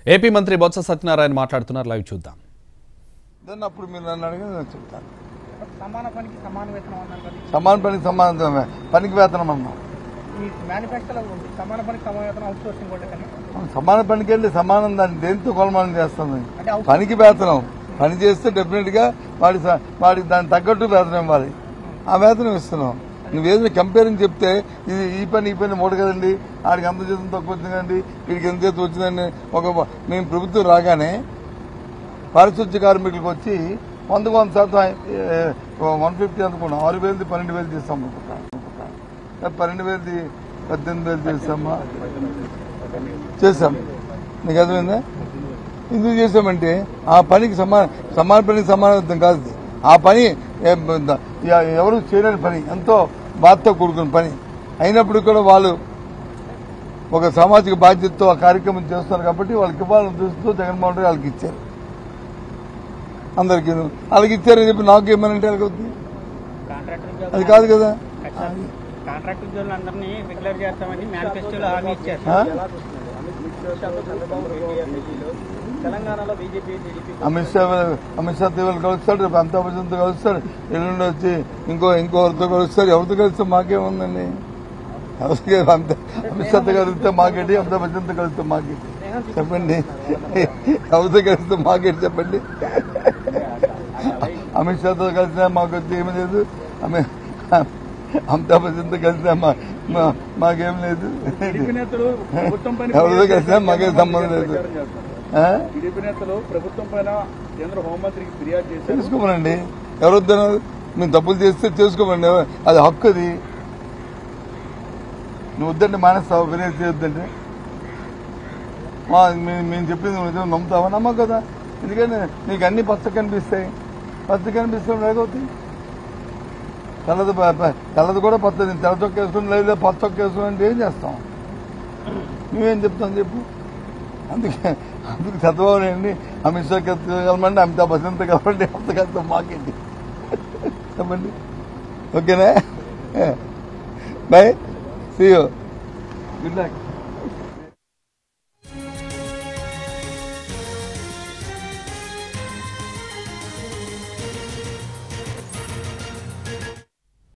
AP మంత్రి బొత్స సత్యనారాయణ మాట్లాడుతున్నారు live చూద్దాం దాన్ని అప్పుడు మీరు నన్ను అడిగిన నేను చెప్తాను సమాన పనికి సమాన వేతనం అన్నారు కదా సమాన పనికి సమాన పనికి వేతనం అన్నాం ఈ మేనిఫెస్టోలో ఉంది సమాన పనికి సమాన వేతనం అవుట్ సోర్సింగ్ కూడా కానీ సమాన పనికి వెళ్ళి సమానం దాన్ని దేంతో కొలమానం చేస్తుంది అంటే అవుట్ పనికి వేతనం పని చేస్తే డెఫినెట్ గా వాడి స- వాడికి దానికి తగ్గట్టు వేతనం ఇవ్వాలి ఆ వేతనం ఇస్తున్నాం నువ్వేదో కంపేరింగ్ చెప్తే ఇది ఈ పని ఈ పని మూడు కదండి ఆడికి అంత జీతం తక్కువ వచ్చిందండి వీడికి ఎంత జీతం వచ్చిందండి ఒక మేము ప్రభుత్వం రాగానే పారిశుద్ధ్య కార్మికులకు వచ్చి వందకు వంద శాతం వన్ ఫిఫ్టీ అనుకున్నాం ఆరు వేలది పన్నెండు వేలు చేస్తాం అనుకుంటా పన్నెండు వేలది పద్దెనిమిది వేలు చేస్తామా చేస్తాం నీకు అర్థమైందా ఎందుకు చేసామంటే ఆ పనికి సమాన సమాన పనికి సమానత్వం కాదు ఇది. ఆ పని ఏ, ద- ఎ- ఎవరు చేయలేని పని ఎంతో బాధతో కూడుకున్న పని అయినప్పుడు కూడా వాళ్ళు ఒక సామాజిక బాధ్యతతో ఆ కార్యక్రమం చేస్తున్నారు కాబట్టి వాళ్ళకి ఇవ్వాలని ఉద్దేశంతో జగన్మోహన్ రెడ్డి వాళ్ళకి ఇచ్చారు అందరికీ వాళ్ళకి ఇచ్చారని చెప్పి నాకు ఏమనంటే ఎలాగవుతుంది కాంట్రాక్టర్ అది కాదు కదా కాంట్రాక్ట్ ఉద్యోగులు అందరినీ రెగ్యులర్ చేస్తామని మేనిఫెస్టోలో హామీ ఇచ్చారు ఆ? తెలంగాణలో బీజేపీ టీడీపీ అమిత్ షా అమిత్ షా తీవ్ర కలుస్తాడు రేపు అమితాబ్ బచ్చన్తో కలుస్తాడు ఎల్లుండి వచ్చి ఇంకో ఇంకోరితో కలుస్తారు ఎవరితో కలిస్తే మాకేముందండి ఎవరికి అంత అమిత్ షాతో కలిస్తే మాకేంటి అమితాబ్ బచ్చన్తో కలిస్తే మాకేంటి చెప్పండి ఎవరితో కలిస్తే మాకేంటి చెప్పండి అమిత్ షాతో కలిసినా మాకు వచ్చి ఏమీ లేదు అమి- అమితాబ్ బచ్చన్తో కలిసినా మా మా- మాకేం లేదు టీడీపీ నేతలు ప్రభుత్వం పైన ఎవరితో కలిసినా మాకేం సంబంధం లేదు ఆ? టీడీపీ నేతలు ప్రభుత్వం పైన కేంద్ర హోంమంత్రికి ఫిర్యాదు చేశారు చేసుకోమనండి ఎవరు వద్దన్నారు మేము తప్పులు చేస్తే చేసుకోమండి అది హక్కు అది నువ్వు వద్దంటే మానేస్తావు వినేది చేయొద్దంటే మా మేము మేము చెప్పింది నువ్వు నిజం నమ్ముతావా నమ్మవు కదా ఎందుకంటే నీకు అన్ని పచ్చ కనిపిస్తాయి పచ్చ కనిపిస్తాం లేకపోతే తెల్లది ప- ప- తెల్లది కూడా పచ్చది తెల్ల చొక్క వేసుకుని లేదా పచ్చ చొక్క వేసుకుని అంటే ఏం చేస్తాం నువ్వేం చెప్తాం చెప్పు అందుకే అందుకు చదవాలి అండి అమిత్ షా కలమండి అమితాబ్ బచ్చన్తో కలవండి అంత కలిసి మాకేంటి చెప్పండి ఓకేనా bye see you good luck